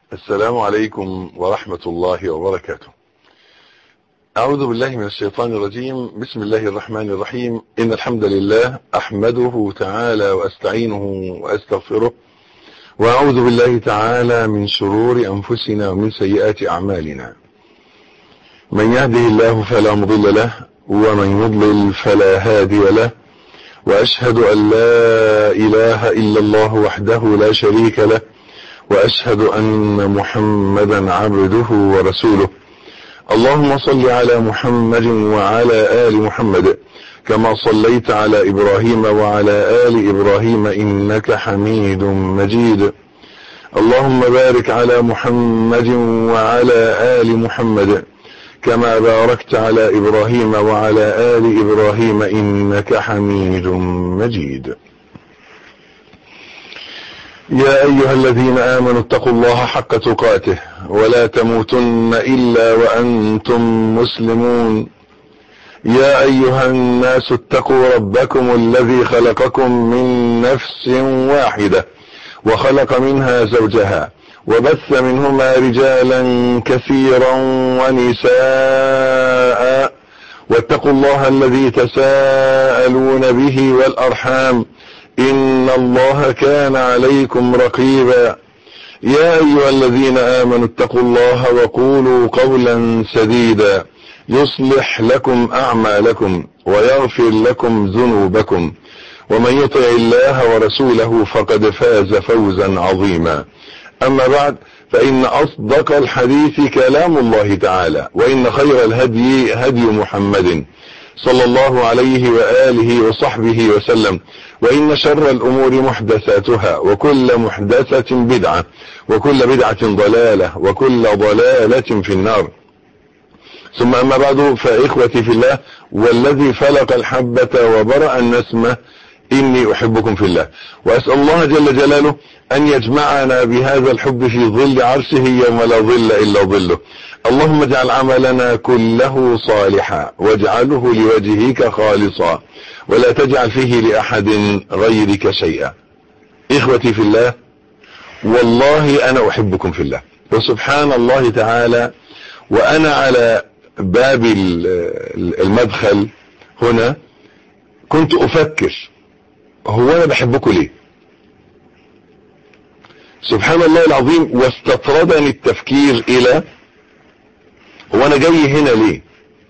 السلام عليكم ورحمة الله وبركاته أعوذ بالله من الشيطان الرجيم بسم الله الرحمن الرحيم إن الحمد لله أحمده تعالى وأستعينه وأستغفره وأعوذ بالله تعالى من شرور أنفسنا ومن سيئات أعمالنا من يهده الله فلا مضل له ومن يضلل فلا هادي له وأشهد أن لا إله إلا الله وحده لا شريك له وأشهد أن محمدا عبده ورسوله اللهم صل على محمد وعلى آل محمد كما صليت على إبراهيم وعلى آل إبراهيم إنك حميد مجيد اللهم بارك على محمد وعلى آل محمد كما باركت على إبراهيم وعلى آل إبراهيم إنك حميد مجيد يا أيها الذين آمنوا اتقوا الله حق تقاته ولا تموتن إلا وأنتم مسلمون يا أيها الناس اتقوا ربكم الذي خلقكم من نفس واحدة وخلق منها زوجها وبث منهما رجالا كثيرا ونساء واتقوا الله الذي تساءلون به والأرحام إن الله كان عليكم رقيبا يا أيها الذين آمنوا اتقوا الله وقولوا قولا سديدا يصلح لكم أعمالكم ويغفر لكم ذنوبكم ومن يطع الله ورسوله فقد فاز فوزا عظيما أما بعد فإن أصدق الحديث كلام الله تعالى وإن خير الهدي هدي محمد صلى الله عليه وآله وصحبه وسلم وإن شر الأمور محدثاتها وكل محدثة بدعة وكل بدعة ضلالة وكل ضلالة في النار ثم أما بعد فإخوتي في الله والذي فلق الحبة وبرأ النسمة إني أحبكم في الله وأسأل الله جل جلاله أن يجمعنا بهذا الحب في ظل عرشه يوم لا ظل إلا ظله اللهم اجعل عملنا كله صالحا واجعله لوجهك خالصا ولا تجعل فيه لأحد غيرك شيئا إخوتي في الله والله أنا أحبكم في الله وسبحان الله تعالى وأنا على باب المدخل هنا كنت أفكر هو أنا بحبكم ليه سبحان الله العظيم واستطردني التفكير إلى هو أنا جاي هنا ليه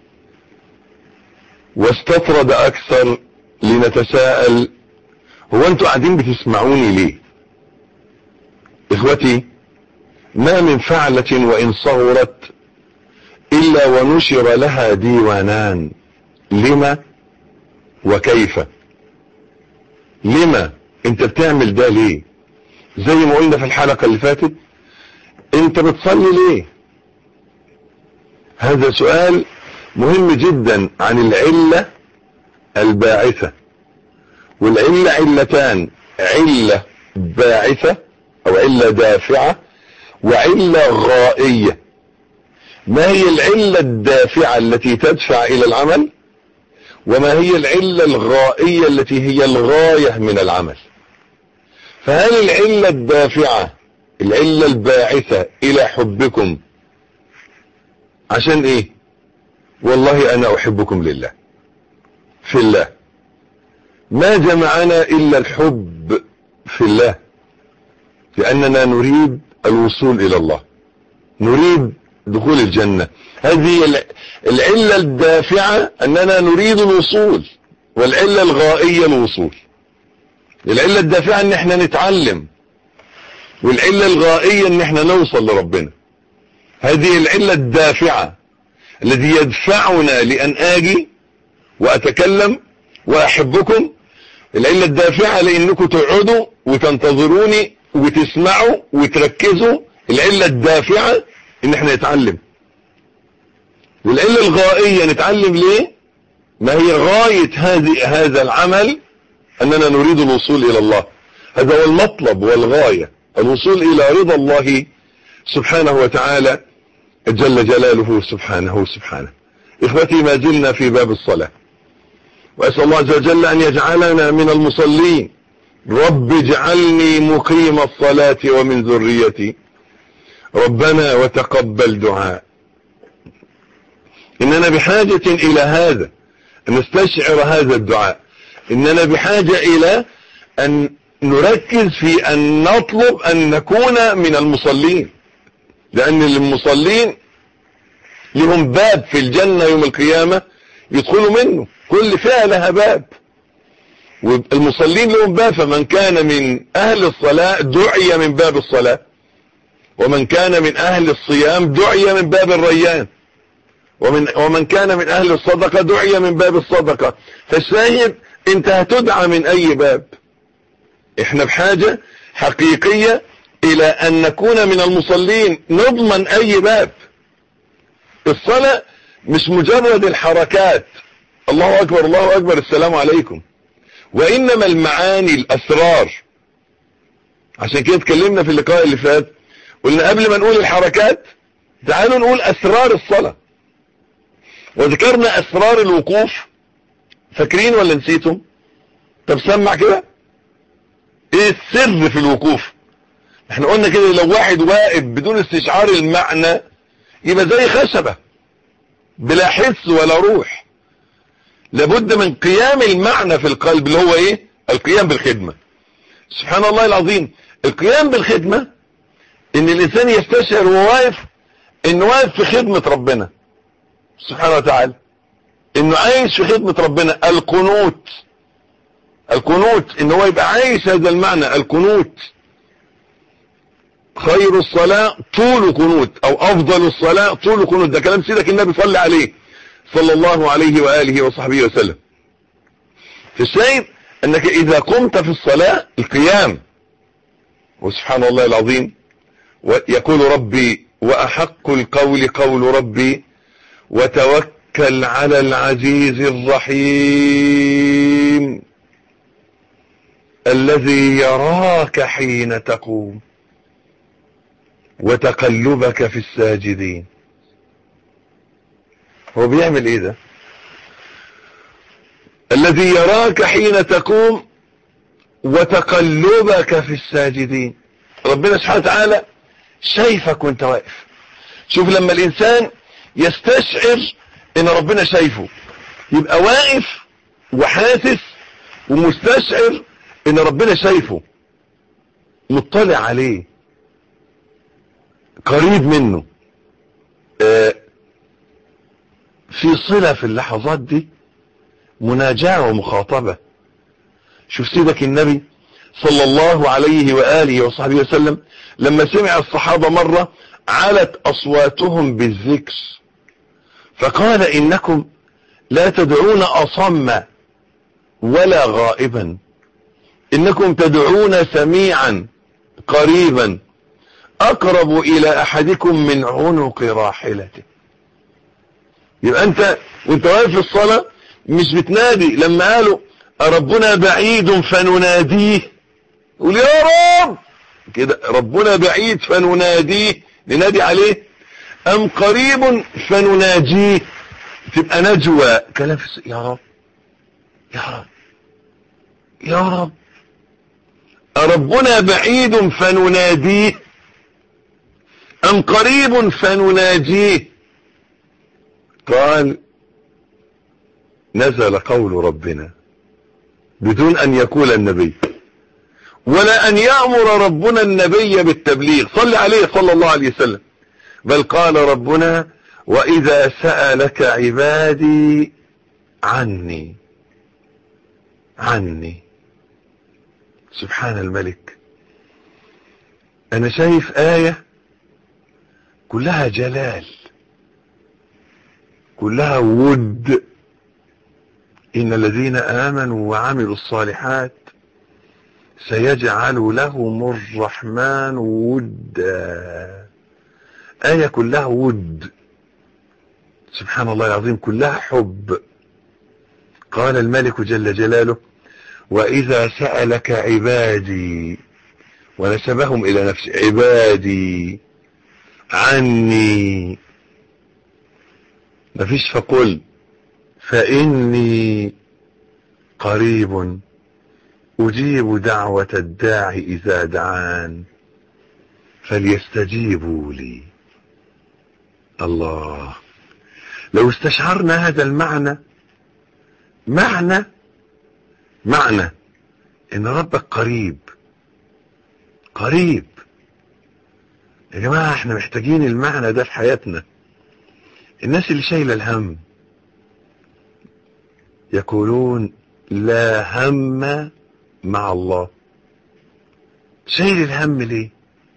واستطرد أكثر لنتساءل هو أنتوا قاعدين بتسمعوني ليه إخوتي ما من فعلة وإن صغرت إلا ونشر لها ديوانان لما وكيف لما انت بتعمل ده ليه زي ما قلنا في الحلقة اللي فاتت انت بتصلي ليه هذا سؤال مهم جدا عن العلة الباعثة والعلة علتان علة باعثة او علة دافعة وعلة غائية ما هي العلة الدافعة التي تدفع الى العمل وما هي العلة الغائية التي هي الغاية من العمل فهل العلة الدافعة العلة الباعثة الى حبكم عشان ايه والله انا احبكم لله في الله ما جمعنا الا الحب في الله لاننا نريد الوصول الى الله نريد دخول الجنة هذه العلة الدافعة اننا نريد الوصول والعلة الغائية الوصول العلة الدافعة ان احنا نتعلم والعلة الغائية ان احنا نوصل لربنا هذه العلة الدافعة الذي يدفعنا لان اجي واتكلم واحبكم العلة الدافعة لانكم تقعدوا وتنتظروني وتسمعوا وتركزوا العلة الدافعة ان احنا نتعلم والعلة الغائية نتعلم ليه ما هي غاية هذه هذا العمل اننا نريد الوصول الى الله هذا هو المطلب والغاية الوصول الى رضا الله سبحانه وتعالى جل جلاله سبحانه سبحانه اخوتي ما زلنا في باب الصلاة واسأل الله عز وجل ان يجعلنا من المصلين رب اجعلني مقيم الصلاة ومن ذريتي ربنا وتقبل دعاء إننا بحاجة إلى هذا أن نستشعر هذا الدعاء إننا بحاجة إلى أن نركز في أن نطلب أن نكون من المصلين لأن المصلين لهم باب في الجنة يوم القيامة يدخلوا منه كل فئة لها باب والمصلين لهم باب فمن كان من أهل الصلاة دعي من باب الصلاة ومن كان من أهل الصيام دعي من باب الريان ومن, ومن كان من أهل الصدقة دعي من باب الصدقة فالشاهد انت هتدعى من أي باب احنا بحاجة حقيقية الى ان نكون من المصلين نضمن اي باب الصلاة مش مجرد الحركات الله اكبر الله اكبر السلام عليكم وانما المعاني الاسرار عشان كده اتكلمنا في اللقاء اللي فات قلنا قبل ما نقول الحركات تعالوا نقول اسرار الصلاة وذكرنا اسرار الوقوف فاكرين ولا نسيتم طب سمع كده ايه السر في الوقوف احنا قلنا كده لو واحد واقف بدون استشعار المعنى يبقى زي خشبة بلا حس ولا روح لابد من قيام المعنى في القلب اللي هو ايه القيام بالخدمة سبحان الله العظيم القيام بالخدمة ان الانسان يستشعر وهو واقف انه واقف في خدمة ربنا سبحانه وتعالى انه عايش في خدمة ربنا القنوت القنوت ان هو يبقى عايش هذا المعنى القنوت خير الصلاة طول قنوت او افضل الصلاة طول قنوت ده كلام سيدك النبي صلى عليه صلى الله عليه وآله وصحبه وسلم فالشاهد انك اذا قمت في الصلاة القيام وسبحان الله العظيم ويقول ربي واحق القول قول ربي وتوكل على العزيز الرحيم الذي يراك حين تقوم وتقلبك في الساجدين هو بيعمل ايه ده الذي يراك حين تقوم وتقلبك في الساجدين ربنا سبحانه وتعالى شايفك وانت واقف شوف لما الانسان يستشعر ان ربنا شايفه يبقى واقف وحاسس ومستشعر ان ربنا شايفه مطلع عليه قريب منه آه في صلة في اللحظات دي مناجاة ومخاطبة شوف سيدك النبي صلى الله عليه وآله وصحبه وسلم لما سمع الصحابة مرة علت أصواتهم بالذكر فقال إنكم لا تدعون أصم ولا غائبا إنكم تدعون سميعا قريبا أقرب إلى أحدكم من عنق راحلته يبقى أنت وانت واقف في الصلاة مش بتنادي لما قالوا ربنا بعيد فنناديه قول يا رب كده ربنا بعيد فنناديه ننادي عليه أم قريب فنناجيه تبقى نجوى كلام في يا رب يا رب يا رب ربنا بعيد فنناديه أم قريب فنناجيه قال نزل قول ربنا بدون أن يقول النبي ولا أن يأمر ربنا النبي بالتبليغ صل عليه صلى الله عليه وسلم بل قال ربنا وإذا سألك عبادي عني عني سبحان الملك أنا شايف آية كلها جلال كلها ود إن الذين آمنوا وعملوا الصالحات سيجعل لهم الرحمن ودا آية كلها ود سبحان الله العظيم كلها حب قال الملك جل جلاله وإذا سألك عبادي ونسبهم إلى نفسه عبادي عني مفيش فقل فإني قريب أجيب دعوة الداعي إذا دعان فليستجيبوا لي الله لو استشعرنا هذا المعنى معنى معنى ان ربك قريب قريب يا جماعة احنا محتاجين المعنى ده في حياتنا الناس اللي شايلة الهم يقولون لا هم مع الله شايل الهم ليه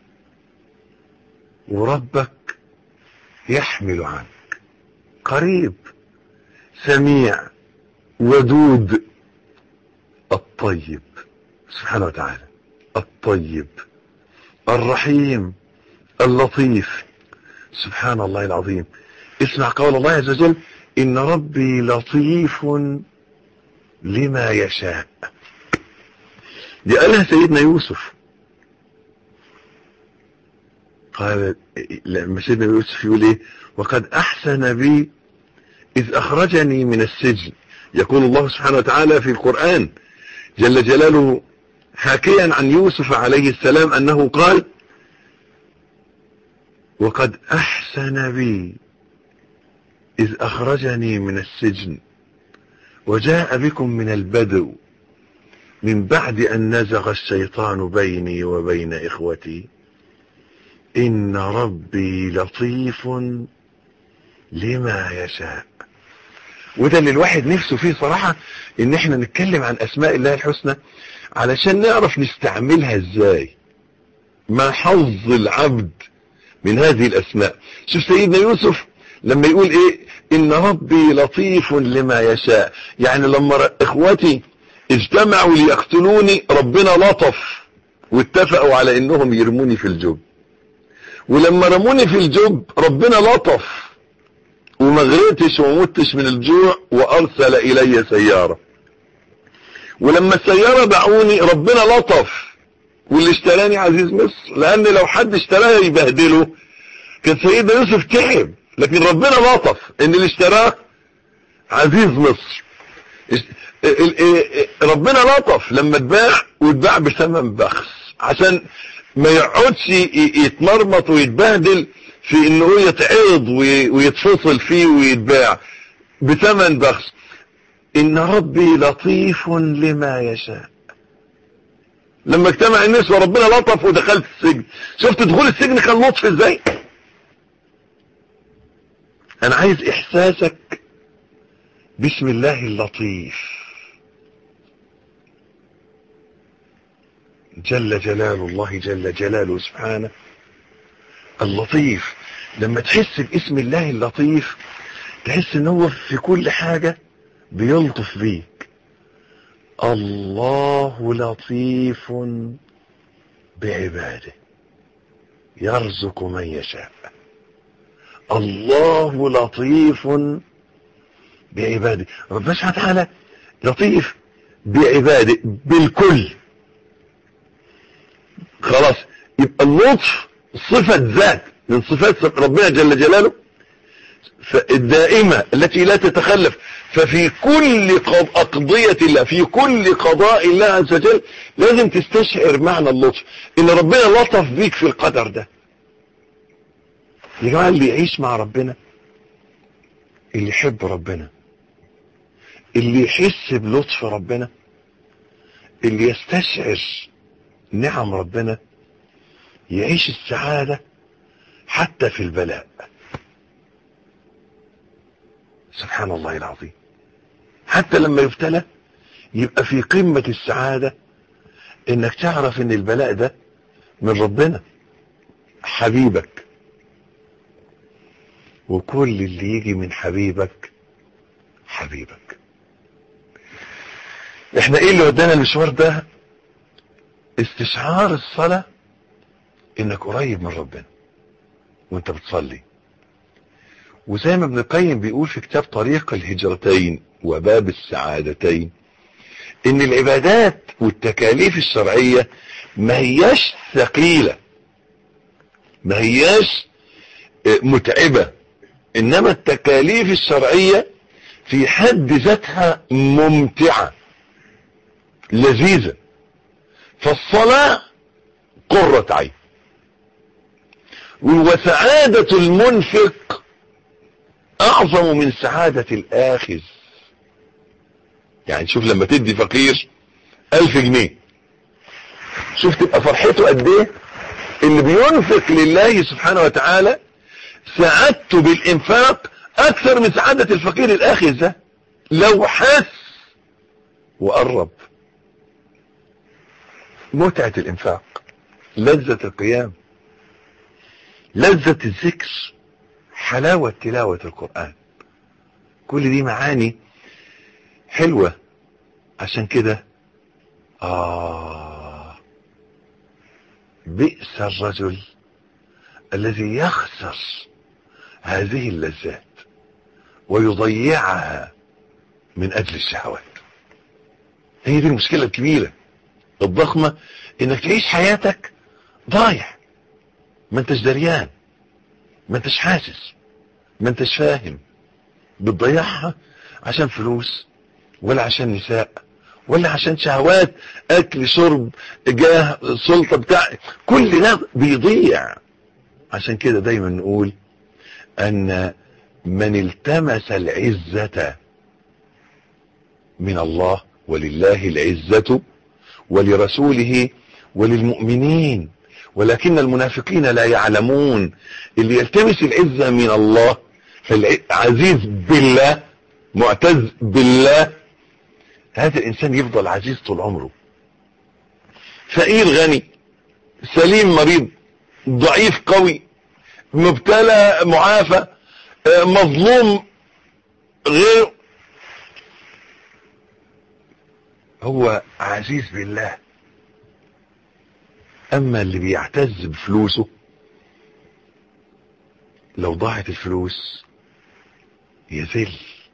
وربك يحمل عنك قريب سميع ودود الطيب سبحانه وتعالى الطيب الرحيم اللطيف سبحان الله العظيم اسمع قول الله عز وجل إن ربي لطيف لما يشاء دي قالها سيدنا يوسف قال لما سيدنا يوسف يقول ايه وقد احسن بي اذ اخرجني من السجن يقول الله سبحانه وتعالى في القرآن جل جلاله حاكيا عن يوسف عليه السلام انه قال وقد احسن بي اذ اخرجني من السجن وجاء بكم من البدو من بعد ان نزغ الشيطان بيني وبين اخوتي ان ربي لطيف لما يشاء وده اللي الواحد نفسه فيه صراحة ان احنا نتكلم عن اسماء الله الحسنى علشان نعرف نستعملها ازاي ما حظ العبد من هذه الاسماء شوف سيدنا يوسف لما يقول ايه ان ربي لطيف لما يشاء يعني لما اخوتي اجتمعوا ليقتلوني ربنا لطف واتفقوا على انهم يرموني في الجب ولما رموني في الجب ربنا لطف وما غرقتش ومتش من الجوع وارسل الي سيارة ولما السيارة باعوني ربنا لطف واللي اشتراني عزيز مصر لان لو حد اشتراه يبهدله كان سيدنا يوسف تعب لكن ربنا لطف ان اللي اشتراه عزيز مصر ربنا لطف لما اتباع واتباع بثمن بخس عشان ما يقعدش يتمرمط ويتبهدل في انه يتعرض ويتفصل فيه ويتباع بثمن بخس ان ربي لطيف لما يشاء لما اجتمع الناس وربنا لطف ودخلت السجن شفت دخول السجن كان لطف ازاي انا عايز احساسك بسم الله اللطيف جل جلال الله جل جلاله سبحانه اللطيف لما تحس باسم الله اللطيف تحس ان هو في كل حاجة بيلطف بيك الله لطيف بعباده يرزق من يشاء الله لطيف بعباده ربنا سبحانه وتعالى لطيف بعباده بالكل خلاص يبقى اللطف صفة ذات من صفات ربنا جل جلاله الدائمة التي لا تتخلف ففي كل أقضية الله في كل قضاء الله عز وجل لازم تستشعر معنى اللطف ان ربنا لطف بيك في القدر ده يا جماعة اللي يعيش مع ربنا اللي يحب ربنا اللي يحس بلطف ربنا اللي يستشعر نعم ربنا يعيش السعادة حتى في البلاء سبحان الله العظيم حتى لما يبتلى يبقى في قمة السعادة انك تعرف ان البلاء ده من ربنا حبيبك وكل اللي يجي من حبيبك حبيبك احنا ايه اللي ودانا المشوار ده استشعار الصلاة انك قريب من ربنا وانت بتصلي وزي ما ابن القيم بيقول في كتاب طريق الهجرتين وباب السعادتين ان العبادات والتكاليف الشرعية ما هياش ثقيلة ما هياش متعبة انما التكاليف الشرعية في حد ذاتها ممتعة لذيذة فالصلاة قرة عين وسعادة المنفق اعظم من سعادة الاخذ يعني شوف لما تدي فقير الف جنيه شوف تبقى فرحته قد ايه اللي بينفق لله سبحانه وتعالى سعادته بالانفاق اكثر من سعادة الفقير الاخذ ده لو حس وقرب متعة الانفاق لذة القيام لذة الذكر حلاوة تلاوة القرآن كل دي معاني حلوة عشان كده آه بئس الرجل الذي يخسر هذه اللذات ويضيعها من أجل الشهوات هي دي المشكلة الكبيرة الضخمة انك تعيش حياتك ضايع ما انتش دريان ما انتش حاسس ما انتش فاهم بتضيعها عشان فلوس ولا عشان نساء ولا عشان شهوات اكل شرب جاه سلطة بتاع كل ده بيضيع عشان كده دايما نقول ان من التمس العزة من الله ولله العزة ولرسوله وللمؤمنين ولكن المنافقين لا يعلمون اللي يلتمس العزة من الله عزيز بالله معتز بالله هذا الانسان يفضل عزيز طول عمره فقير غني سليم مريض ضعيف قوي مبتلى معافى مظلوم غير هو عزيز بالله اما اللي بيعتز بفلوسه لو ضاعت الفلوس يذل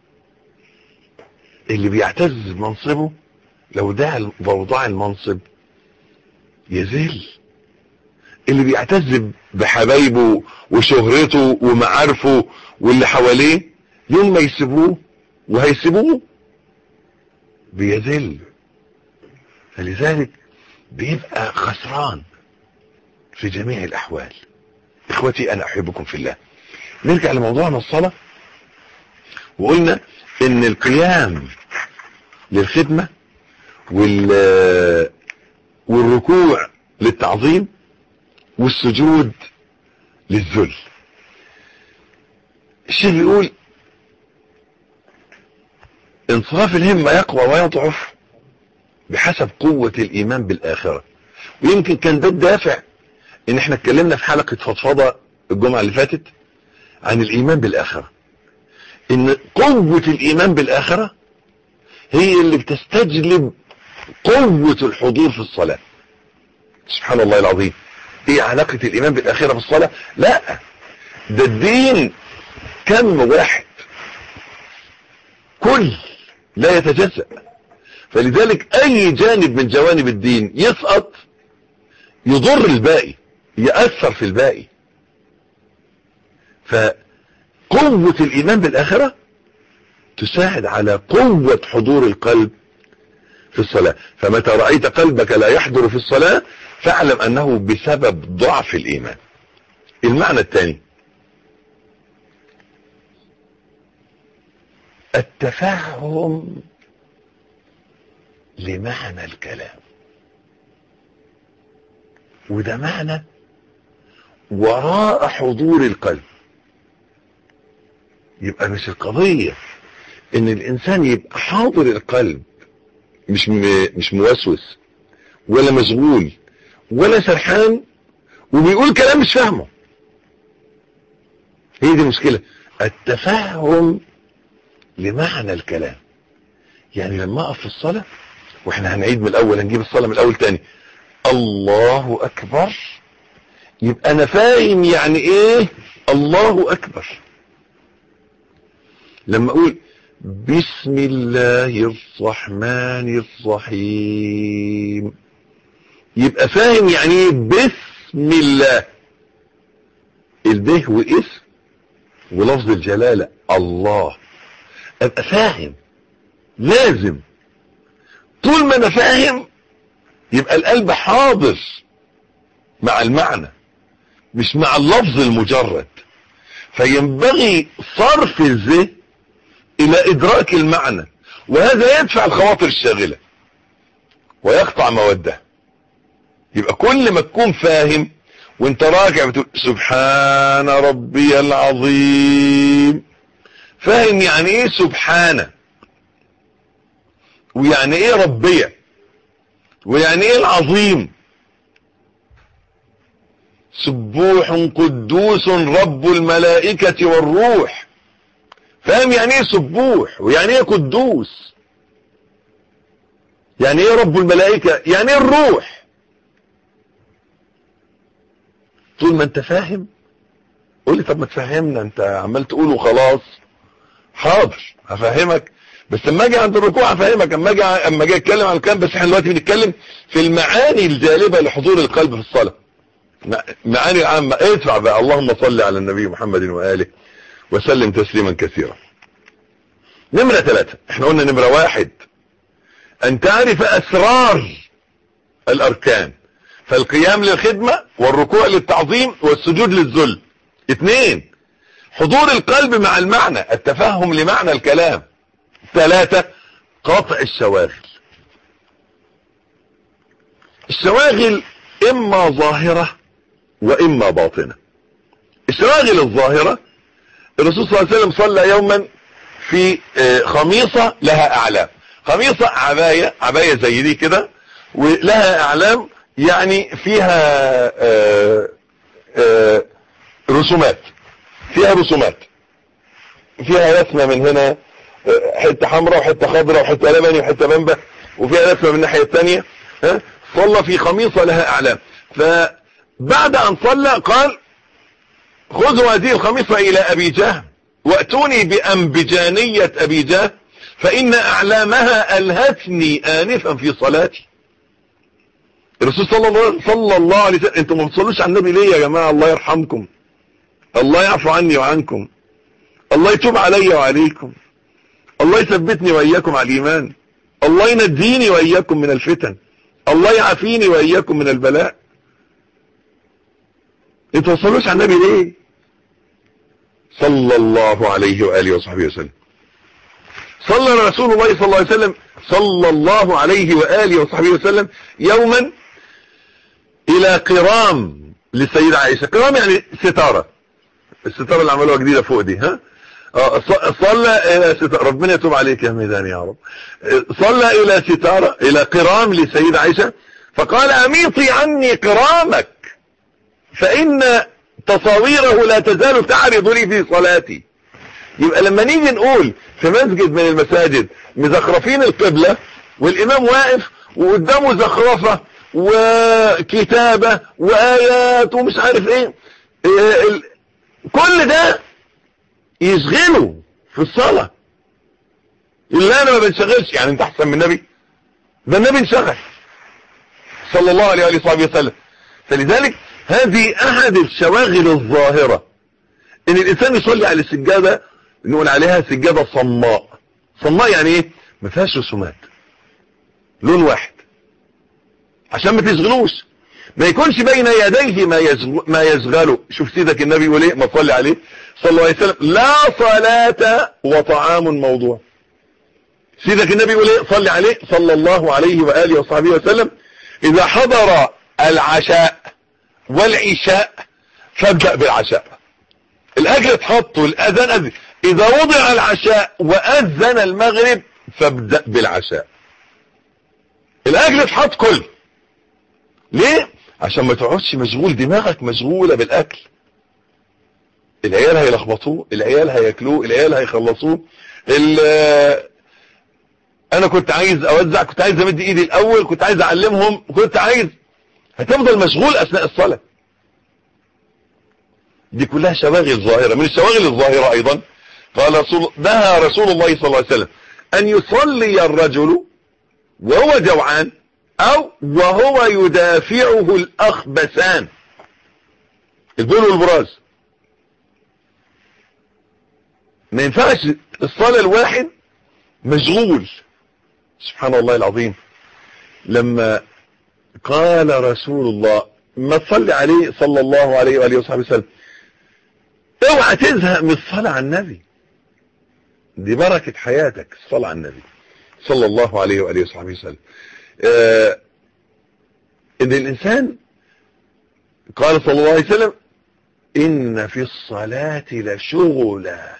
اللي بيعتز بمنصبه لو ده لو ضاع المنصب يذل اللي بيعتز بحبايبه وشهرته ومعارفه واللي حواليه يوم ما يسيبوه وهيسيبوه بيذل فلذلك بيبقى خسران في جميع الأحوال إخوتي أنا أحبكم في الله نرجع لموضوعنا الصلاة وقلنا إن القيام للخدمة وال والركوع للتعظيم والسجود للذل الشيخ بيقول انصراف الهمة يقوى ويضعف بحسب قوة الإيمان بالآخرة ويمكن كان ده الدافع ان احنا اتكلمنا في حلقة فضفضة الجمعة اللي فاتت عن الإيمان بالآخرة ان قوة الإيمان بالآخرة هي اللي بتستجلب قوة الحضور في الصلاة سبحان الله العظيم ايه علاقة الإيمان بالآخرة في الصلاة لا ده الدين كم واحد كل لا يتجزأ فلذلك اي جانب من جوانب الدين يسقط يضر الباقي يأثر في الباقي فقوة الايمان بالاخرة تساعد على قوة حضور القلب في الصلاة فمتى رأيت قلبك لا يحضر في الصلاة فاعلم انه بسبب ضعف الايمان المعنى الثاني التفهم لمعنى الكلام وده معنى وراء حضور القلب يبقى مش القضية ان الانسان يبقى حاضر القلب مش مش موسوس ولا مشغول ولا سرحان وبيقول كلام مش فاهمه هي دي المشكلة التفهم لمعنى الكلام يعني لما اقف في الصلاة واحنا هنعيد من الاول هنجيب الصلاة من الاول تاني الله اكبر يبقى انا فاهم يعني ايه الله اكبر لما اقول بسم الله الرحمن الرحيم يبقى فاهم يعني ايه بسم الله البه واسم ولفظ الجلالة الله ابقى فاهم لازم طول ما انا فاهم يبقى القلب حاضر مع المعنى مش مع اللفظ المجرد فينبغي صرف الذهن الى ادراك المعنى وهذا يدفع الخواطر الشاغلة ويقطع موده يبقى كل ما تكون فاهم وانت راجع بتقول سبحان ربي العظيم فاهم يعني ايه سبحانه ويعني ايه ربية ويعني ايه العظيم سبوح قدوس رب الملائكة والروح فاهم يعني ايه سبوح ويعني ايه قدوس يعني ايه رب الملائكة يعني ايه الروح طول ما انت فاهم قول لي طب ما تفهمنا انت عمال تقول وخلاص حاضر هفهمك بس لما اجي عند الركوع هفهمك اما اجي اما اجي اتكلم عن الكلام بس احنا دلوقتي بنتكلم في المعاني الجالبه لحضور القلب في الصلاه معاني العامه ادفع بقى اللهم صل على النبي محمد واله وسلم تسليما كثيرا نمرة ثلاثة احنا قلنا نمرة واحد ان تعرف اسرار الاركان فالقيام للخدمة والركوع للتعظيم والسجود للذل اثنين حضور القلب مع المعنى التفهم لمعنى الكلام ثلاثة قطع الشواغل الشواغل اما ظاهرة واما باطنة الشواغل الظاهرة الرسول صلى الله عليه وسلم صلى يوما في خميصة لها اعلام خميصة عباية عباية زي دي كده ولها اعلام يعني فيها آآ آآ رسومات فيها رسومات فيها رسمة من هنا حتة حمراء وحتة خضراء وحتة لبني وحتة بنبة وفيها رسمة من الناحية الثانية صلى في خميصة لها اعلام فبعد ان صلى قال خذوا هذه الخميصة الى ابي جهل واتوني بانبجانية ابي جهل فان اعلامها الهتني انفا في صلاتي الرسول صلى الله, صلى الله عليه وسلم انتم ما بتصلوش على النبي ليه يا جماعة الله يرحمكم الله يعفو عني وعنكم الله يتوب علي وعليكم الله يثبتني وإياكم على الإيمان الله ينجيني وإياكم من الفتن الله يعافيني وإياكم من البلاء انتوا ما تصلوش على النبي ليه صلى الله عليه وآله وصحبه وسلم صلى رسول الله صلى الله عليه وسلم صلى الله عليه وآله وصحبه وسلم يوما الى قرام للسيدة عائشة قرام يعني ستارة الستارة اللي عملوها جديدة فوق دي ها صلى الى ستارة ربنا يتوب عليك يا ميدان يا رب صلى الى ستارة الى قرام للسيدة عائشة فقال اميطي عني قرامك فان تصاويره لا تزال تعرض لي في صلاتي يبقى لما نيجي نقول في مسجد من المساجد مزخرفين القبلة والامام واقف وقدامه زخرفة وكتابة وآيات ومش عارف ايه كل ده يشغله في الصلاة اللي انا ما بنشغلش يعني انت احسن من النبي ده النبي انشغل صلى الله عليه وآله وسلم فلذلك هذه احد الشواغل الظاهرة ان الانسان يصلي على السجادة نقول عليها سجادة صماء صماء يعني ايه ما فيهاش رسومات لون واحد عشان ما تشغلوش ما يكونش بين يديه ما يشغل ما يشغله شوف سيدك النبي يقول ايه ما صلي عليه صلى الله عليه وسلم لا صلاة وطعام موضوع سيدك النبي يقول ايه صلي عليه صلى الله عليه وآله وصحبه وسلم اذا حضر العشاء والعشاء فابدأ بالعشاء الاجر اتحط والاذان اذن اذا وضع العشاء واذن المغرب فابدأ بالعشاء الاجر اتحط كله ليه عشان ما تقعدش مشغول دماغك مشغولة بالاكل العيال هيلخبطوه العيال هياكلوه العيال هيخلصوه انا كنت عايز اوزع كنت عايز امد ايدي الاول كنت عايز اعلمهم كنت عايز هتفضل مشغول اثناء الصلاة دي كلها شواغل ظاهرة من الشواغل الظاهرة ايضا قال رسول نهى رسول الله صلى الله عليه وسلم ان يصلي الرجل وهو جوعان او وهو يدافعه الاخبثان البول والبراز ما ينفعش الصلاة الواحد مشغول سبحان الله العظيم لما قال رسول الله ما تصلي عليه صلى الله عليه وآله وصحبه وسلم اوعى تزهق من الصلاة على النبي دي بركة حياتك الصلاة على النبي صلى الله عليه وآله وصحبه وسلم آه ان الانسان قال صلى الله عليه وسلم ان في الصلاة لشغلا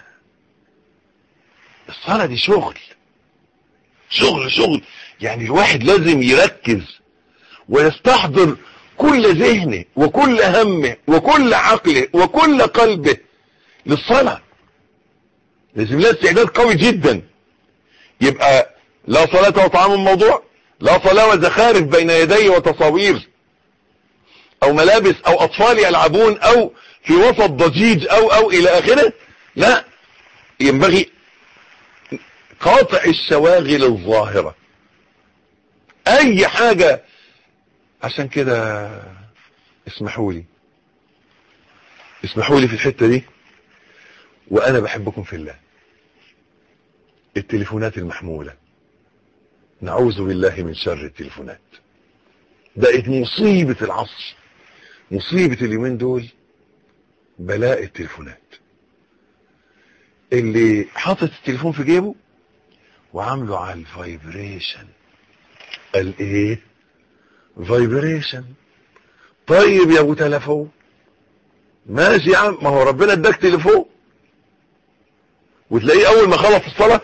الصلاة دي شغل شغل شغل يعني الواحد لازم يركز ويستحضر كل ذهنه وكل همه وكل عقله وكل قلبه للصلاة لازم له استعداد قوي جدا يبقى لا صلاة وطعام الموضوع لا صلاة وزخارف بين يدي وتصاوير او ملابس او اطفال يلعبون او في وسط ضجيج او او الى اخره لا ينبغي قاطع الشواغل الظاهرة اي حاجة عشان كده اسمحوا لي اسمحوا لي في الحتة دي وانا بحبكم في الله التليفونات المحمولة نعوذ بالله من شر التليفونات بقت مصيبة العصر مصيبة اليومين دول بلاء التليفونات اللي حاطط التليفون في جيبه وعامله على الفايبريشن الايه فايبريشن طيب يا ابو تلفون ماشي يا عم ما هو ربنا اداك تليفون وتلاقيه اول ما خلص الصلاه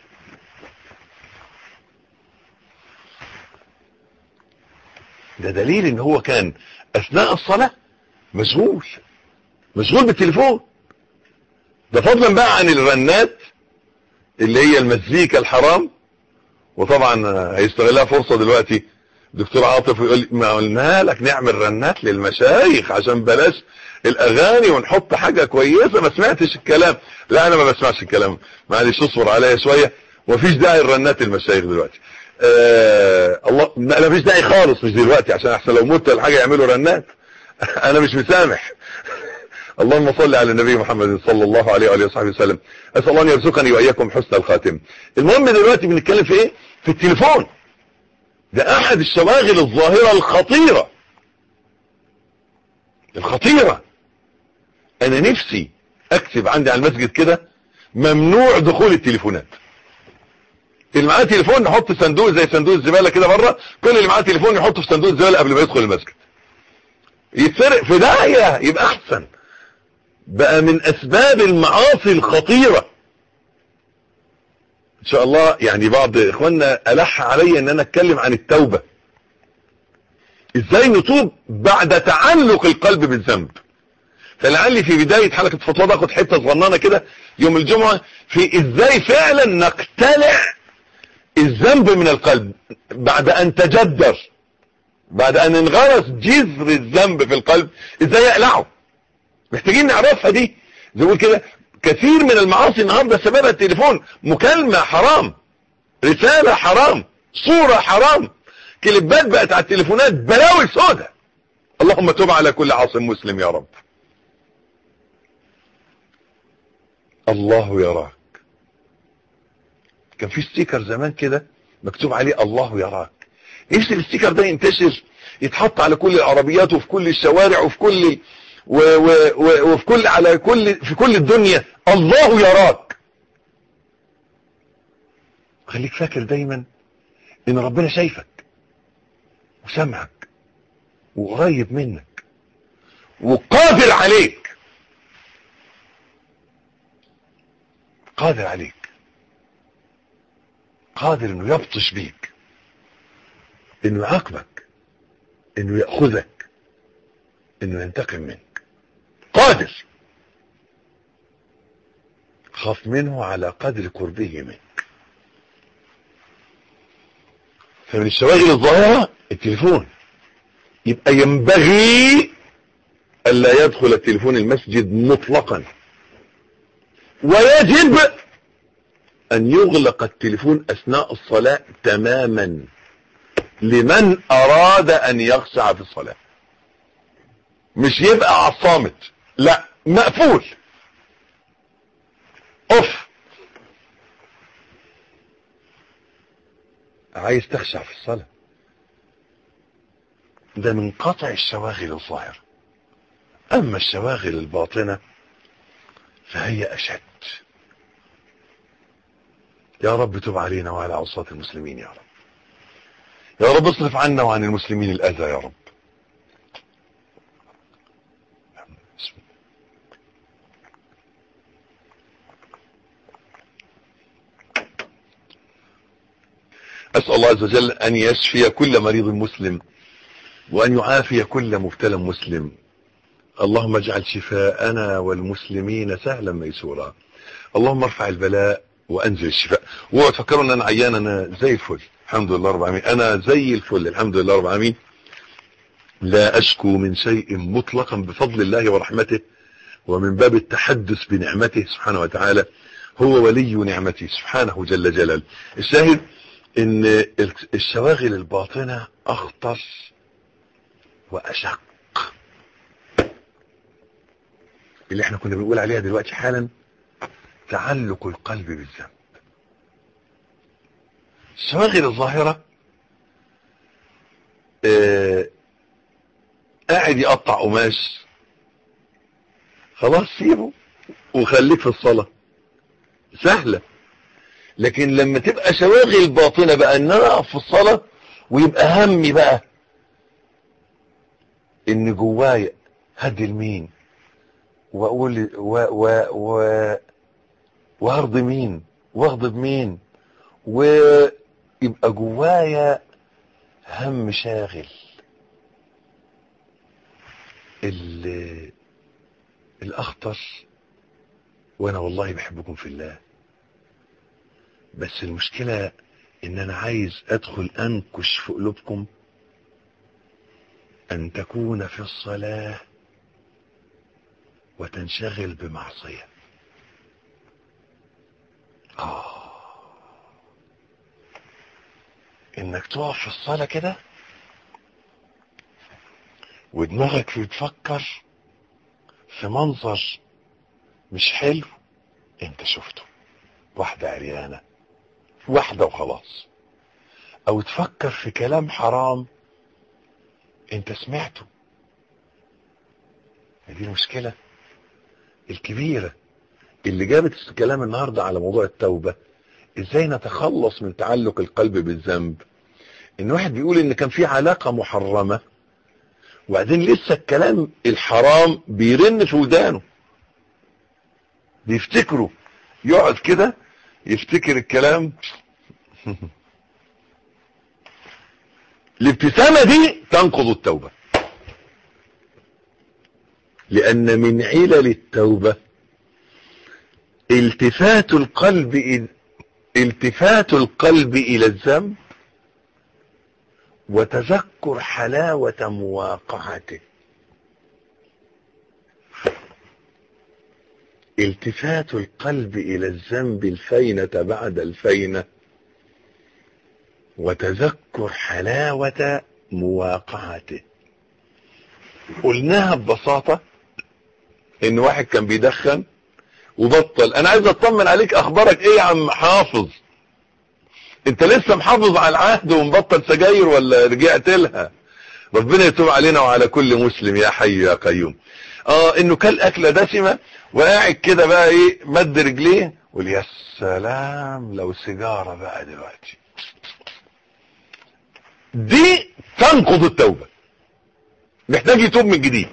ده دليل ان هو كان اثناء الصلاه مشغول مشغول بالتليفون ده فضلا بقى عن الرنات اللي هي المزيكا الحرام وطبعا هيستغلها فرصه دلوقتي دكتور عاطف يقول لي ما قلنا لك نعمل رنات للمشايخ عشان بلاش الاغاني ونحط حاجة كويسة ما سمعتش الكلام لا انا ما بسمعش الكلام معلش اصبر عليا شوية ومفيش داعي الرنات المشايخ دلوقتي آه الله لا مفيش داعي خالص مش دلوقتي عشان احسن لو مت الحاجة يعملوا رنات انا مش مسامح اللهم صل على النبي محمد صلى الله عليه وآله وصحبه وسلم اسال الله ان يرزقني واياكم حسن الخاتم المهم دلوقتي بنتكلم في ايه في التليفون ده احد الشواغل الظاهرة الخطيرة الخطيرة انا نفسي اكتب عندي على المسجد كده ممنوع دخول التليفونات اللي معاه تليفون نحط صندوق زي صندوق الزبالة كده بره كل اللي معاه تليفون يحطه في صندوق الزبالة قبل ما يدخل المسجد يتسرق في داهية يبقى احسن بقى من اسباب المعاصي الخطيرة ان شاء الله يعني بعض اخواننا الح علي ان انا اتكلم عن التوبة ازاي نتوب بعد تعلق القلب بالذنب فلعلي في بداية حلقة فضفضة اخد حتة صغننة كده يوم الجمعة في ازاي فعلا نقتلع الذنب من القلب بعد ان تجدر بعد ان انغرس جذر الذنب في القلب ازاي يقلعه محتاجين نعرفها دي زي ما كده كثير من المعاصي النهاردة سببها التليفون مكالمة حرام رسالة حرام صورة حرام كليبات بقت على التليفونات بلاوي سودة اللهم تب على كل عاصم مسلم يا رب الله يراك كان في ستيكر زمان كده مكتوب عليه الله يراك نفس الستيكر ده ينتشر يتحط على كل العربيات وفي كل الشوارع وفي كل و و و وفي كل على كل في كل الدنيا الله يراك خليك فاكر دايما ان ربنا شايفك وسمعك وقريب منك وقادر عليك قادر عليك قادر انه يبطش بيك انه يعاقبك انه يأخذك انه ينتقم منك قادر خاف منه على قدر قربه منك فمن الشواغل الظاهرة التليفون يبقى ينبغي ألا يدخل التليفون المسجد مطلقا ويجب أن يغلق التليفون أثناء الصلاة تماما لمن أراد أن يخشع في الصلاة مش يبقى على الصامت لا مقفول اوف عايز تخشع في الصلاة ده من قطع الشواغل الظاهرة أما الشواغل الباطنة فهي أشد يا رب تب علينا وعلى عصاة المسلمين يا رب يا رب اصرف عنا وعن المسلمين الأذى يا رب أسأل الله عز وجل أن يشفي كل مريض مسلم وأن يعافي كل مبتلى مسلم اللهم اجعل شفاءنا والمسلمين سهلا ميسورا اللهم ارفع البلاء وانزل الشفاء اوعوا تفكروا ان انا عيان انا زي الفل الحمد لله رب العالمين انا زي الفل الحمد لله رب العالمين لا اشكو من شيء مطلقا بفضل الله ورحمته ومن باب التحدث بنعمته سبحانه وتعالى هو ولي نعمته سبحانه جل جلاله الشاهد ان الشواغل الباطنة اخطر واشق اللي احنا كنا بنقول عليها دلوقتي حالا تعلق القلب بالذنب الشواغل الظاهرة آه قاعد يقطع قماش خلاص سيبه وخليك في الصلاة سهلة لكن لما تبقى شواغل باطنة بقى ان انا اقف في الصلاة ويبقى همي بقى ان جوايا هدي لمين واقول و و و وارضي مين واغضب مين ويبقى جوايا هم شاغل الاخطر وانا والله بحبكم في الله بس المشكلة ان انا عايز ادخل انكش في قلوبكم ان تكون في الصلاة وتنشغل بمعصية آه انك تقف في الصلاة كده ودماغك بتفكر في منظر مش حلو انت شفته واحدة عريانة واحدة وخلاص او تفكر في كلام حرام انت سمعته دي المشكلة الكبيرة اللي جابت الكلام النهاردة على موضوع التوبة ازاي نتخلص من تعلق القلب بالذنب ان واحد بيقول ان كان في علاقة محرمة وبعدين لسه الكلام الحرام بيرن في ودانه بيفتكره يقعد كده يفتكر الكلام الابتسامة دي تنقض التوبة لأن من علل التوبة التفات القلب إل... التفات القلب إلى الذنب وتذكر حلاوة مواقعته التفات القلب إلى الذنب الفينة بعد الفينة وتذكر حلاوة مواقعته قلناها ببساطة ان واحد كان بيدخن وبطل انا عايز اطمن عليك اخبارك ايه يا عم حافظ انت لسه محافظ على العهد ومبطل سجاير ولا رجعت لها ربنا يتوب علينا وعلى كل مسلم يا حي يا قيوم اه انه كل اكله دسمه وقاعد كده بقى ايه مد رجليه وقول يا سلام لو سيجاره بقى دلوقتي دي تنقض التوبه محتاج يتوب من جديد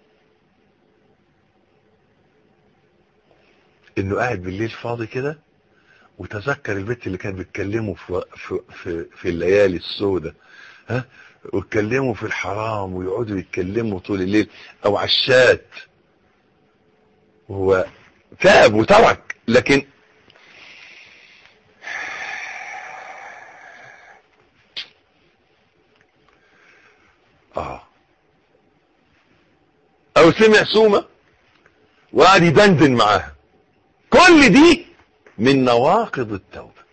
انه قاعد بالليل فاضي كده وتذكر البنت اللي كانت بتكلمه في, في, في, في الليالي السوداء ها ويتكلموا في الحرام ويقعدوا يتكلموا طول الليل او على الشات وهو تاب وترك لكن اه او سمع سومة وقعد يدندن معاها كل دي من نواقض التوبة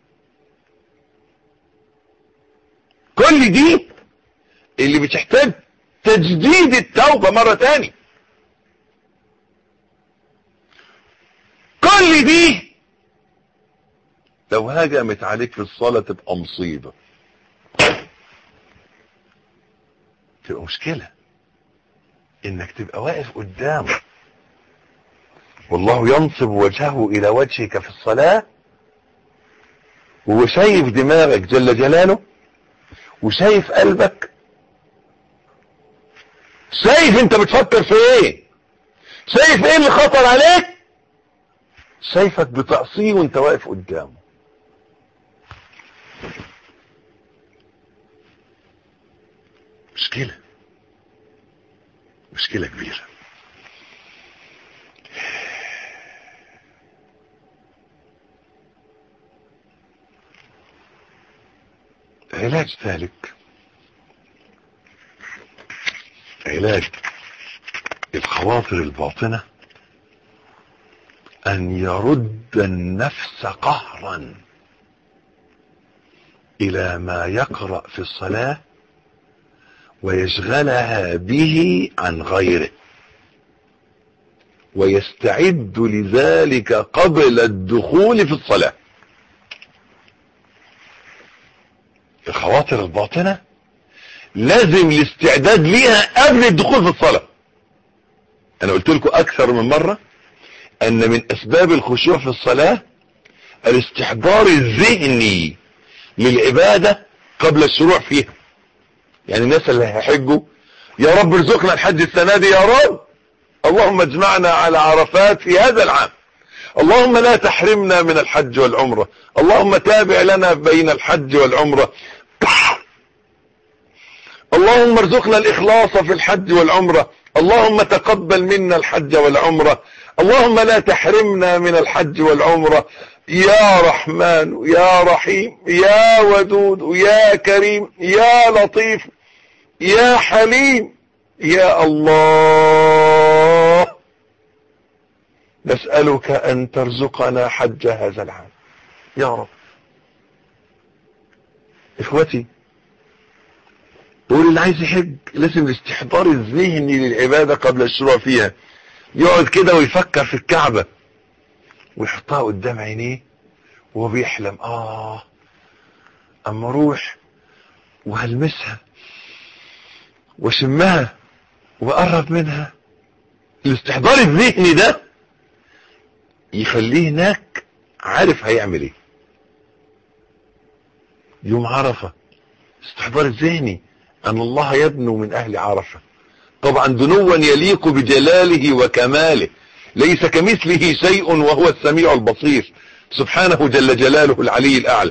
كل دي اللي بتحتاج تجديد التوبة مرة تاني كل دي لو هجمت عليك في الصلاة تبقى مصيبة تبقى مشكلة انك تبقى واقف قدامه والله ينصب وجهه الى وجهك في الصلاة وهو شايف دماغك جل جلاله وشايف قلبك شايف انت بتفكر في ايه شايف ايه اللي خطر عليك شايفك بتعصيه وانت واقف قدامه مشكلة مشكلة كبيرة علاج ذلك علاج الخواطر الباطنة أن يرد النفس قهرا إلى ما يقرأ في الصلاة ويشغلها به عن غيره ويستعد لذلك قبل الدخول في الصلاة الخواطر الباطنة لازم الاستعداد ليها قبل الدخول في الصلاة انا قلت لكم اكثر من مرة ان من اسباب الخشوع في الصلاة الاستحضار الذهني للعبادة قبل الشروع فيها يعني الناس اللي هيحجوا يا رب ارزقنا الحج السنة دي يا رب اللهم اجمعنا على عرفات في هذا العام اللهم لا تحرمنا من الحج والعمرة اللهم تابع لنا بين الحج والعمرة اللهم ارزقنا الإخلاص في الحج والعمرة اللهم تقبل منا الحج والعمرة اللهم لا تحرمنا من الحج والعمرة يا رحمن يا رحيم يا ودود يا كريم يا لطيف يا حليم يا الله نسألك أن ترزقنا حج هذا العام يا رب إخوتي بقول اللي عايز يحج لازم الاستحضار الذهني للعبادة قبل الشروع فيها يقعد كده ويفكر في الكعبة ويحطها قدام عينيه وهو بيحلم آه أما أروح وهلمسها واشمها وأقرب منها الاستحضار الذهني ده يخليه هناك عارف هيعمل ايه يوم عرفة استحضار الذهني ان الله يدنو من اهل عرفة طبعا دنوا يليق بجلاله وكماله ليس كمثله شيء وهو السميع البصير سبحانه جل جلاله العلي الاعلى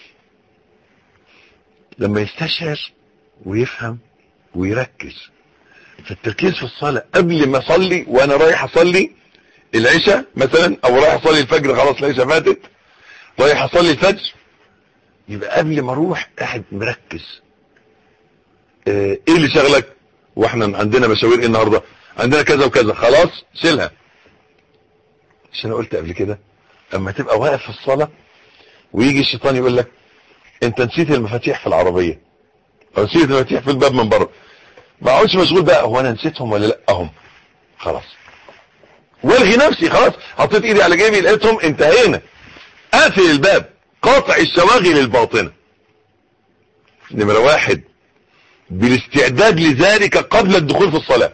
لما يستشعر ويفهم ويركز فالتركيز في الصلاة قبل ما اصلي وانا رايح اصلي العشاء مثلا او رايح اصلي الفجر خلاص العشاء فاتت رايح اصلي الفجر يبقى قبل ما اروح قاعد مركز اه ايه اللي شغلك واحنا عندنا مشاوير ايه النهارده عندنا كذا وكذا خلاص شيلها مش انا قلت قبل كده اما تبقى واقف في الصلاه ويجي الشيطان يقول لك انت نسيت المفاتيح في العربيه او نسيت المفاتيح في الباب من بره ما اقعدش مشغول بقى هو انا نسيتهم ولا لا اهم خلاص والغي نفسي خلاص حطيت ايدي على جيبي لقيتهم انتهينا قافل الباب قاطع الشواغل الباطنة نمرة واحد بالاستعداد لذلك قبل الدخول في الصلاة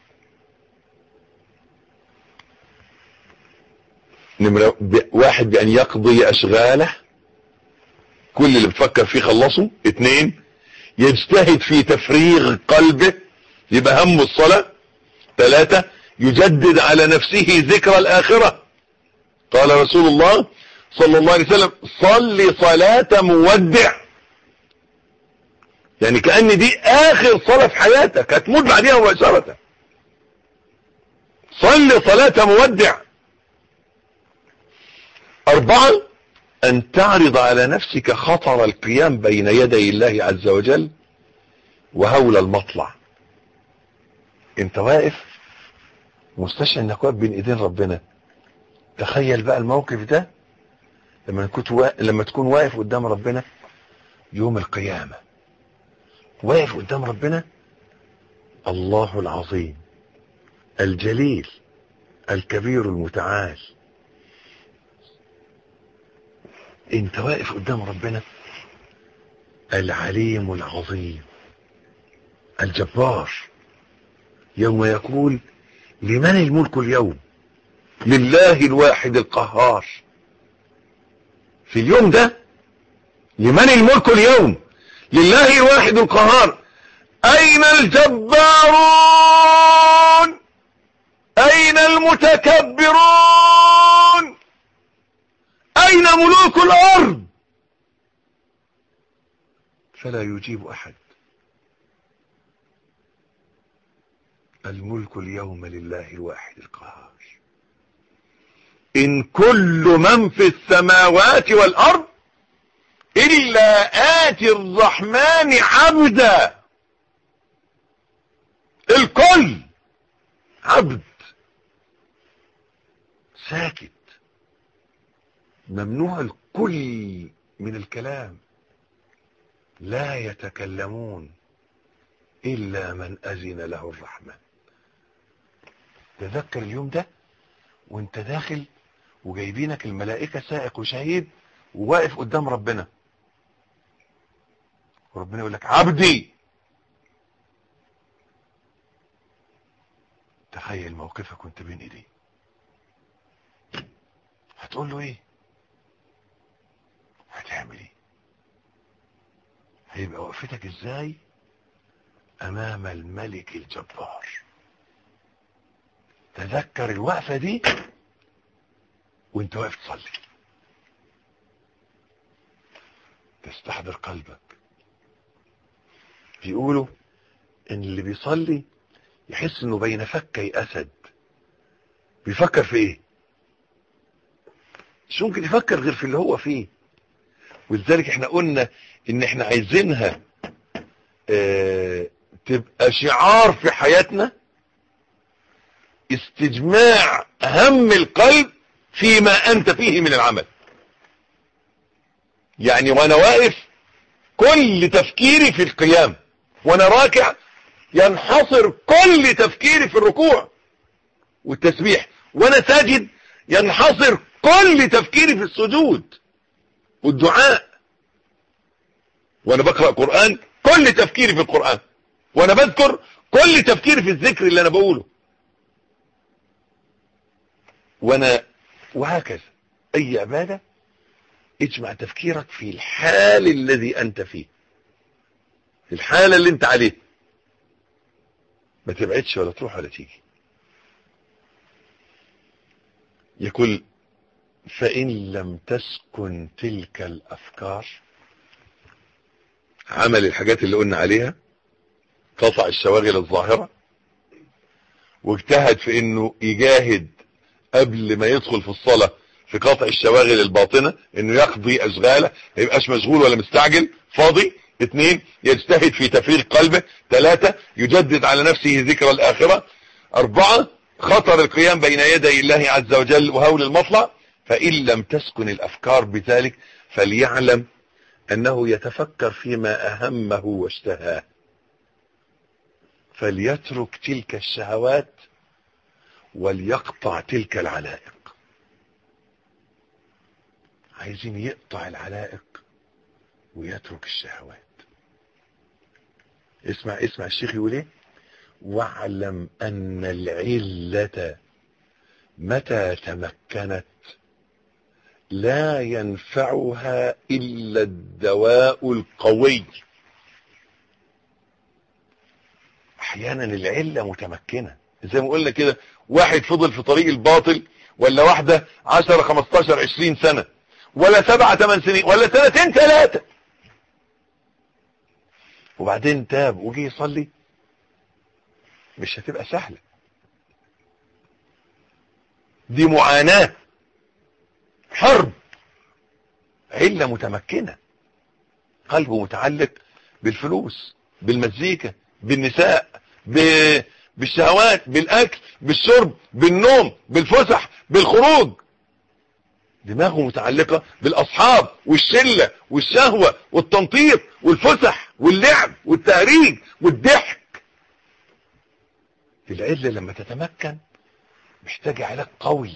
نمرة واحد بأن يقضي أشغاله كل اللي بتفكر فيه خلصه اتنين يجتهد في تفريغ قلبه يبقى همه الصلاة ثلاثة يجدد على نفسه ذكر الآخرة قال رسول الله صلى الله عليه وسلم صل صلاة مودع يعني كأن دي آخر صلاة في حياتك هتموت بعدها مباشرة صل صلاة مودع أربعة أن تعرض على نفسك خطر القيام بين يدي الله عز وجل وهول المطلع انت واقف مستشعر انك واقف بين ايدين ربنا تخيل بقى الموقف ده لما كنت وا... لما تكون واقف قدام ربنا يوم القيامة واقف قدام ربنا الله العظيم الجليل الكبير المتعال انت واقف قدام ربنا العليم العظيم الجبار يوم يقول لمن الملك اليوم لله الواحد القهار في اليوم ده لمن الملك اليوم لله الواحد القهار اين الجبارون اين المتكبرون اين ملوك الارض فلا يجيب احد الملك اليوم لله الواحد القهار ان كل من في السماوات والارض الا اتي الرحمن عبدا الكل عبد ساكت ممنوع الكل من الكلام لا يتكلمون الا من اذن له الرحمن تذكر اليوم ده وانت داخل وجايبينك الملائكة سائق وشهيد وواقف قدام ربنا وربنا يقول لك عبدي تخيل موقفك وانت بين ايديه هتقول له ايه هتعمل ايه هيبقى وقفتك ازاي امام الملك الجبار تذكر الوقفة دي وانت واقف تصلي تستحضر قلبك بيقولوا ان اللي بيصلي يحس انه بين فكي اسد بيفكر في ايه مش ممكن يفكر غير في اللي هو فيه ولذلك احنا قلنا ان احنا عايزينها اه تبقى شعار في حياتنا استجماع هم القلب فيما انت فيه من العمل يعني وانا واقف كل تفكيري في القيام وانا راكع ينحصر كل تفكيري في الركوع والتسبيح وانا ساجد ينحصر كل تفكيري في السجود والدعاء وانا بقرأ قرآن كل تفكيري في القرآن وانا بذكر كل تفكيري في الذكر اللي انا بقوله وانا وهكذا اي عبادة اجمع تفكيرك في الحال الذي انت فيه الحالة اللي انت عليه ما تبعدش ولا تروح ولا تيجي يقول فإن لم تسكن تلك الأفكار عمل الحاجات اللي قلنا عليها قطع الشواغل الظاهرة واجتهد في انه يجاهد قبل ما يدخل في الصلاة في قطع الشواغل الباطنة انه يقضي اشغاله ما يبقاش مشغول ولا مستعجل فاضي اثنين يجتهد في تفريغ قلبه ثلاثة يجدد على نفسه ذكر الآخرة أربعة خطر القيام بين يدي الله عز وجل وهول المطلع فإن لم تسكن الأفكار بذلك فليعلم أنه يتفكر فيما أهمه واشتهاه فليترك تلك الشهوات وليقطع تلك العلائق عايزين يقطع العلائق ويترك الشهوات اسمع اسمع الشيخ يقول ايه واعلم ان العلة متى تمكنت لا ينفعها الا الدواء القوي احيانا العلة متمكنة زي ما قلنا كده واحد فضل في طريق الباطل ولا واحدة عشر خمستاشر عشرين سنة ولا سبعة ثمان سنين ولا سنتين ثلاثة وبعدين تاب وجي يصلي مش هتبقى سهلة دي معاناة حرب علة متمكنة قلبه متعلق بالفلوس بالمزيكا بالنساء ب... بالشهوات بالاكل بالشرب بالنوم بالفسح بالخروج دماغه متعلقة بالاصحاب والشلة والشهوة والتنطيط والفسح واللعب والتهريج والضحك العلة لما تتمكن محتاجة علاج قوي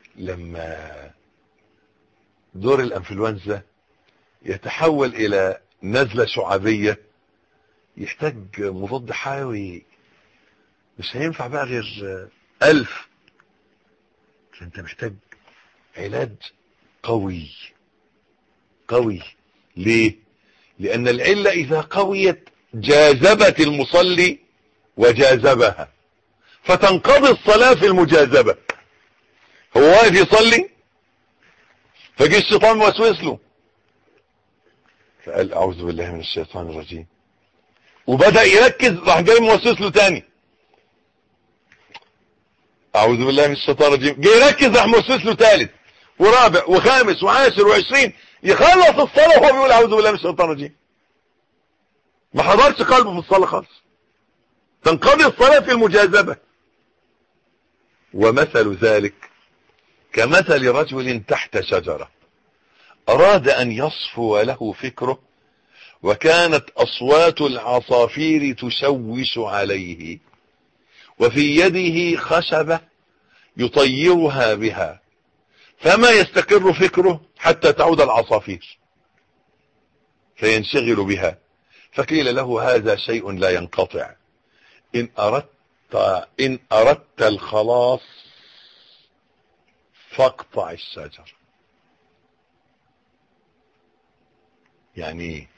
لما دور الانفلونزا يتحول الى نزلة شعبية يحتاج مضاد حيوي مش هينفع بقى غير ألف فأنت محتاج علاج قوي قوي ليه لأن العلة إذا قويت جاذبت المصلي وجاذبها فتنقضي الصلاة في المجاذبة هو واقف يصلي فجي الشيطان موسوس له فقال أعوذ بالله من الشيطان الرجيم وبدأ يركز راح جاي موسوس له تاني أعوذ بالله من الشيطان الرجيم جاي يركز راح موسوس له ثالث ورابع وخامس وعاشر وعشرين يخلص الصلاة وهو بيقول أعوذ بالله من الشيطان الرجيم ما حضرش قلبه في الصلاة خالص تنقضي الصلاة في المجاذبة ومثل ذلك كمثل رجل تحت شجرة أراد أن يصفو له فكره وكانت أصوات العصافير تشوش عليه وفي يده خشبة يطيرها بها فما يستقر فكره حتى تعود العصافير فينشغل بها فقيل له هذا شيء لا ينقطع إن أردت, إن أردت الخلاص فاقطع الشجر يعني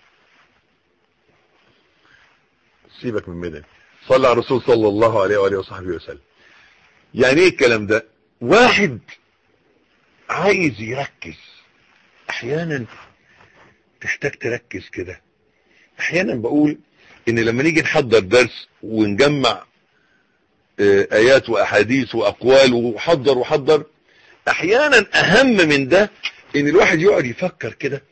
سيبك من مدن صلى على الرسول صلى الله عليه وآله وصحبه وسلم يعني ايه الكلام ده واحد عايز يركز احيانا تحتاج تركز كده احيانا بقول ان لما نيجي نحضر درس ونجمع ايات واحاديث واقوال وحضر وحضر احيانا اهم من ده ان الواحد يقعد يفكر كده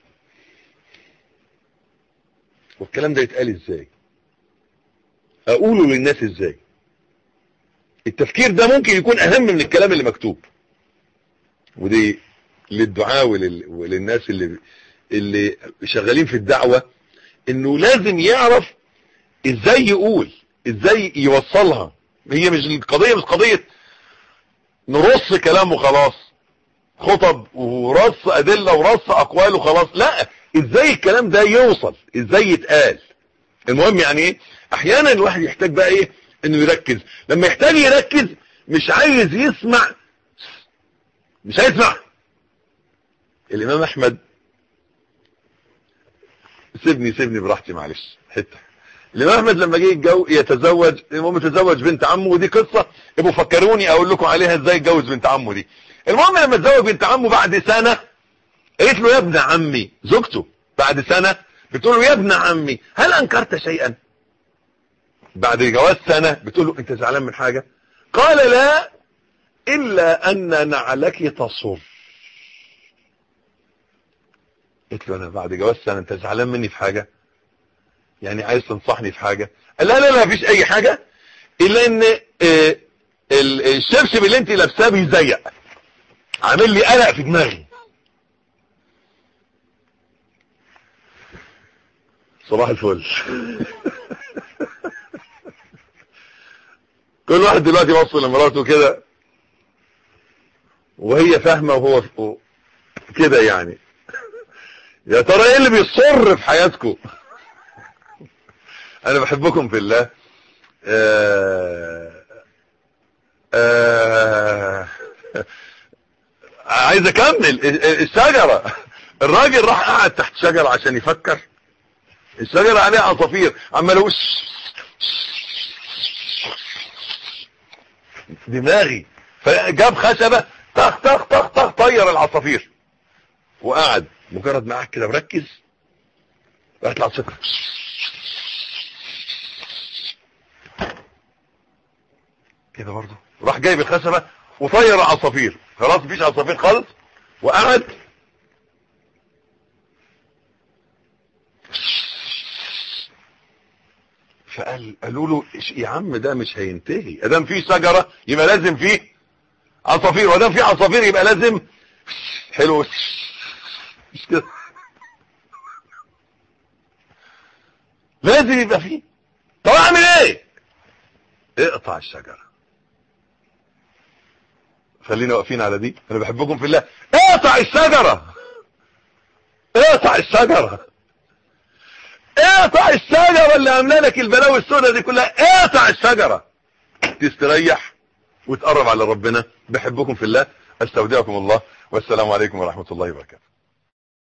والكلام ده يتقال ازاي اقوله للناس ازاي التفكير ده ممكن يكون اهم من الكلام اللي مكتوب ودي للدعاء ولل... وللناس اللي اللي شغالين في الدعوة انه لازم يعرف ازاي يقول ازاي يوصلها هي مش القضية مش قضية نرص كلام وخلاص خطب ورص ادلة ورص اقوال وخلاص لا ازاي الكلام ده يوصل ازاي يتقال المهم يعني ايه احيانا الواحد يحتاج بقى ايه انه يركز لما يحتاج يركز مش عايز يسمع مش هيسمع الامام احمد سيبني سيبني براحتي معلش حته الامام احمد لما جه يتجو يتزوج المهم تزوج بنت عمه ودي قصه ابقوا فكروني اقول لكم عليها ازاي اتجوز بنت عمه دي المهم لما اتزوج بنت عمه بعد سنه قالت له يا ابن عمي زوجته بعد سنه بتقول له يا ابن عمي هل انكرت شيئا بعد جواز سنه بتقول له انت زعلان من حاجه قال لا الا ان نعلك تصر قلت له انا بعد جواز سنه انت زعلان مني في حاجه يعني عايز تنصحني في حاجه قال لا لا لا مفيش اي حاجه الا ان اه الشبشب اللي انت لابساه بيزيق عامل لي قلق في دماغي صباح الفل كل واحد دلوقتي وصل لمراته كده وهي فاهمه وهو كده يعني يا ترى ايه اللي بيصر في حياتكم انا بحبكم في الله آه آه عايز اكمل الشجرة الراجل راح قعد تحت شجرة عشان يفكر الشجرة عليها عصافير عمال وش دماغي فجاب خشبة طخ طخ طخ طخ طير العصافير وقعد مجرد ما قعد كده مركز راحت العصافير كده برضه راح جايب الخشبة وطير العصافير خلاص مفيش عصافير خالص وقعد فقال قالوا له يا عم ده مش هينتهي ادام في شجرة يبقى لازم فيه عصافير وادام في عصافير يبقى لازم حلو مش كده لازم يبقى فيه طب اعمل ايه اقطع الشجرة خلينا واقفين على دي انا بحبكم في الله اقطع الشجرة اقطع الشجرة اقطع الشجرة اللي عامله لك البلاوي السوداء دي كلها اقطع الشجرة تستريح وتقرب على ربنا بحبكم في الله استودعكم الله والسلام عليكم ورحمة الله وبركاته